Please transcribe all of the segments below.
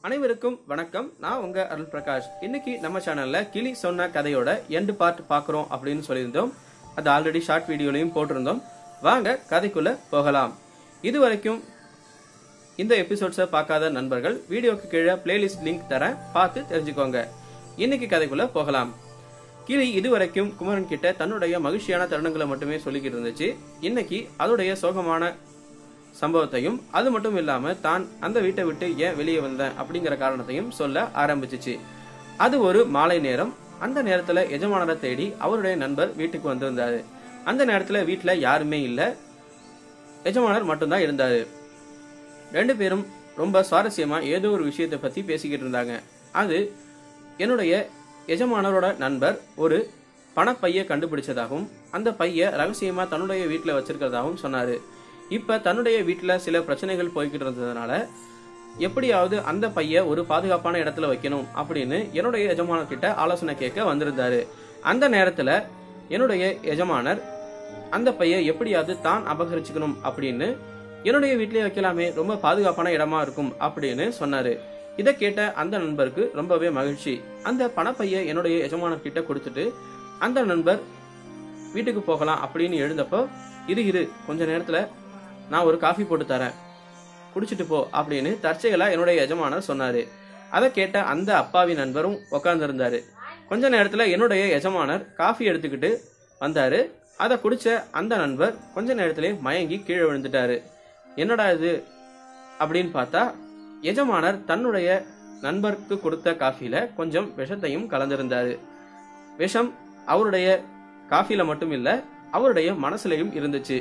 அனைவருக்கும் வணக்கம் நான் உங்க அருள் பிரகாஷ் இன்னைக்கு நம்ம சேனல்ல கிளி சொன்ன கதையோட எண்டு பார்ட் பார்க்குறோம் அப்படின்னு சொல்லியிருந்தோம் அது ஆல்ரெடி ஷார்ட் வீடியோலையும் போட்டிருந்தோம் வாங்க கதைக்குள்ள போகலாம் இது வரைக்கும் இந்த எபிசோட்ஸை பார்க்காத நண்பர்கள் வீடியோக்கு கீழே பிளேலிஸ்ட் லிங்க் தரேன் பார்த்து தெரிஞ்சுக்கோங்க இன்னைக்கு கதைக்குள்ள போகலாம் கிளி இதுவரைக்கும் குமரன் கிட்ட தன்னுடைய மகிழ்ச்சியான தருணங்களை மட்டுமே சொல்லிக்கிட்டு இருந்துச்சு இன்னைக்கு அதோடைய சோகமான சம்பவத்தையும் அது மட்டும் இல்லாம தான் அந்த வீட்டை விட்டு ஏன் வெளியே வந்தேன் அப்படிங்கிற காரணத்தையும் சொல்ல ஆரம்பிச்சிச்சு அது ஒரு மாலை நேரம் அந்த நேரத்துல எஜமானரை தேடி அவருடைய நண்பர் வீட்டுக்கு வந்திருந்தாரு அந்த நேரத்துல வீட்டுல யாருமே இல்ல எஜமானர் மட்டும்தான் இருந்தாரு ரெண்டு பேரும் ரொம்ப சுவாரஸ்யமா ஏதோ ஒரு விஷயத்தை பத்தி பேசிக்கிட்டு இருந்தாங்க அது என்னுடைய எஜமானரோட நண்பர் ஒரு பணப்பைய கண்டுபிடிச்சதாகவும் அந்த பைய ரகசியமா தன்னுடைய வீட்டுல வச்சிருக்கிறதாகவும் சொன்னாரு இப்ப தன்னுடைய வீட்டுல சில பிரச்சனைகள் போய்கிட்டு இருந்ததுனால எப்படியாவது அந்த பைய ஒரு பாதுகாப்பான இடத்துல வைக்கணும் அப்படின்னு என்னுடைய எஜமானர் கிட்ட ஆலோசனை கேட்க வந்திருந்தாரு அந்த நேரத்துல என்னுடைய எஜமானர் அந்த பைய எப்படியாவது தான் அபகரிச்சுக்கணும் அப்படின்னு என்னுடைய வீட்லயே வைக்கலாமே ரொம்ப பாதுகாப்பான இடமா இருக்கும் அப்படின்னு சொன்னாரு இதை கேட்ட அந்த நண்பருக்கு ரொம்பவே மகிழ்ச்சி அந்த பணப்பைய என்னுடைய எஜமானர் கிட்ட கொடுத்துட்டு அந்த நண்பர் வீட்டுக்கு போகலாம் அப்படின்னு எழுந்தப்போ இரு இரு கொஞ்ச நேரத்துல நான் ஒரு காஃபி போட்டு தரேன் குடிச்சிட்டு போ அப்படின்னு தற்செயலா என்னுடைய எஜமானர் சொன்னாரு அதை கேட்ட அந்த அப்பாவி நண்பரும் உட்கார்ந்திருந்தாரு கொஞ்ச நேரத்துல என்னுடைய எஜமானர் காஃபி எடுத்துக்கிட்டு வந்தாரு அதை குடிச்ச அந்த நண்பர் கொஞ்ச நேரத்திலே மயங்கி கீழே விழுந்துட்டாரு என்னடா இது அப்படின்னு பார்த்தா எஜமானர் தன்னுடைய நண்பருக்கு கொடுத்த காஃபில கொஞ்சம் விஷத்தையும் கலந்திருந்தாரு விஷம் அவருடைய காஃபில மட்டும் இல்ல அவருடைய மனசுலயும் இருந்துச்சு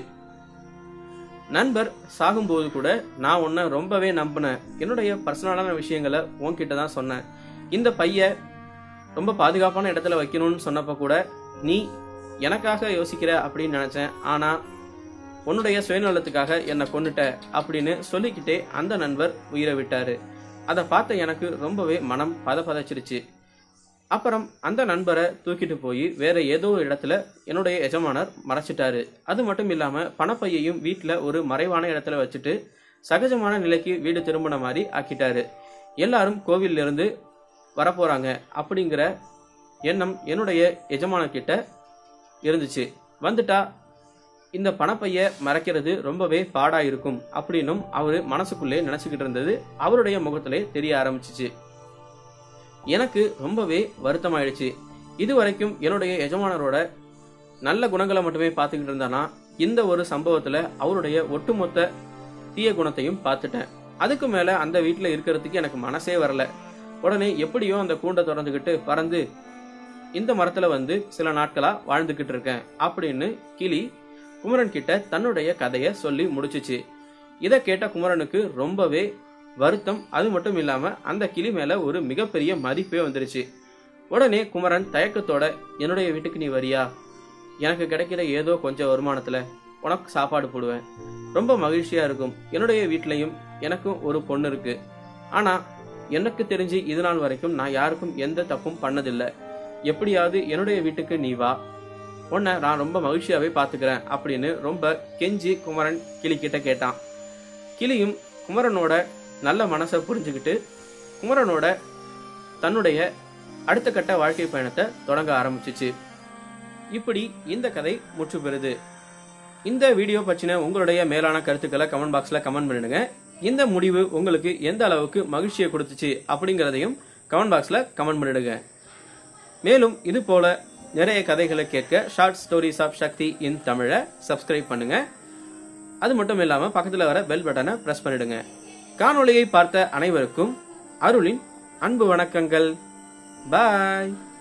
நண்பர் சாகும்போது கூட நான் உன்னை ரொம்பவே நம்பினேன் என்னுடைய பர்சனலான விஷயங்களை உன்கிட்ட தான் சொன்னேன் இந்த பைய ரொம்ப பாதுகாப்பான இடத்துல வைக்கணும்னு சொன்னப்ப கூட நீ எனக்காக யோசிக்கிற அப்படின்னு நினைச்சேன் ஆனா உன்னுடைய சுயநலத்துக்காக என்னை கொன்னுட்ட அப்படின்னு சொல்லிக்கிட்டே அந்த நண்பர் உயிரை விட்டாரு அதை பார்த்த எனக்கு ரொம்பவே மனம் பதபதச்சிருச்சு அப்புறம் அந்த நண்பரை தூக்கிட்டு போய் வேற ஏதோ ஒரு இடத்துல என்னுடைய எஜமானர் மறைச்சிட்டாரு அது மட்டும் இல்லாம பணப்பையையும் வீட்டுல ஒரு மறைவான இடத்துல வச்சுட்டு சகஜமான நிலைக்கு வீடு திரும்பின மாதிரி ஆக்கிட்டாரு எல்லாரும் கோவில்ல இருந்து வரப்போறாங்க அப்படிங்கிற எண்ணம் என்னுடைய எஜமானர் கிட்ட இருந்துச்சு வந்துட்டா இந்த பணப்பைய மறைக்கிறது ரொம்பவே பாடா இருக்கும் அப்படின்னும் அவரு மனசுக்குள்ளே நினைச்சுக்கிட்டு இருந்தது அவருடைய முகத்திலே தெரிய ஆரம்பிச்சிச்சு எனக்கு ரொம்பவே வருத்தமாயிடுச்சு இது வரைக்கும் என்னுடைய எஜமானரோட நல்ல குணங்களை மட்டுமே பார்த்துக்கிட்டு இருந்தானா இந்த ஒரு சம்பவத்துல அவருடைய ஒட்டுமொத்த தீய குணத்தையும் பார்த்துட்டேன் அதுக்கு மேல அந்த வீட்டுல இருக்கிறதுக்கு எனக்கு மனசே வரல உடனே எப்படியோ அந்த கூண்டை திறந்துக்கிட்டு பறந்து இந்த மரத்துல வந்து சில நாட்களா வாழ்ந்துகிட்டு இருக்கேன் அப்படின்னு கிளி குமரன் கிட்ட தன்னுடைய கதைய சொல்லி முடிச்சுச்சு இதை கேட்ட குமரனுக்கு ரொம்பவே வருத்தம் அது மட்டும் இல்லாம அந்த கிளி மேல ஒரு மிகப்பெரிய மதிப்பே வந்துருச்சு உடனே குமரன் தயக்கத்தோட என்னுடைய வீட்டுக்கு நீ வரியா எனக்கு கிடைக்கிற ஏதோ கொஞ்சம் வருமானத்துல உனக்கு சாப்பாடு போடுவேன் ரொம்ப மகிழ்ச்சியா இருக்கும் என்னுடைய வீட்லயும் எனக்கும் ஒரு பொண்ணு இருக்கு ஆனா எனக்கு தெரிஞ்சு இது நாள் வரைக்கும் நான் யாருக்கும் எந்த தப்பும் பண்ணதில்லை எப்படியாவது என்னுடைய வீட்டுக்கு நீ வா உன்னை நான் ரொம்ப மகிழ்ச்சியாவே பாத்துக்கிறேன் அப்படின்னு ரொம்ப கெஞ்சி குமரன் கிளி கிட்ட கேட்டான் கிளியும் குமரனோட நல்ல மனசை புரிஞ்சுக்கிட்டு குமரனோட தன்னுடைய அடுத்த கட்ட வாழ்க்கை பயணத்தை தொடங்க ஆரம்பிச்சிச்சு இப்படி இந்த கதை முற்று பெறுது இந்த வீடியோ பற்றின உங்களுடைய மேலான கருத்துக்களை கமெண்ட் பாக்ஸ்ல கமெண்ட் பண்ணிடுங்க இந்த முடிவு உங்களுக்கு எந்த அளவுக்கு மகிழ்ச்சியை கொடுத்துச்சு அப்படிங்கறதையும் கமெண்ட் பாக்ஸ்ல கமெண்ட் பண்ணிடுங்க மேலும் இது போல நிறைய கதைகளை கேட்க short stories of Sakthi in தமிழை சப்ஸ்கிரைப் பண்ணுங்க அது மட்டும் இல்லாம பக்கத்துல வர பெல் பட்டனை பிரஸ் பண்ணிடுங்க காணொளியை பார்த்த அனைவருக்கும் அருளின் அன்பு வணக்கங்கள் பாய்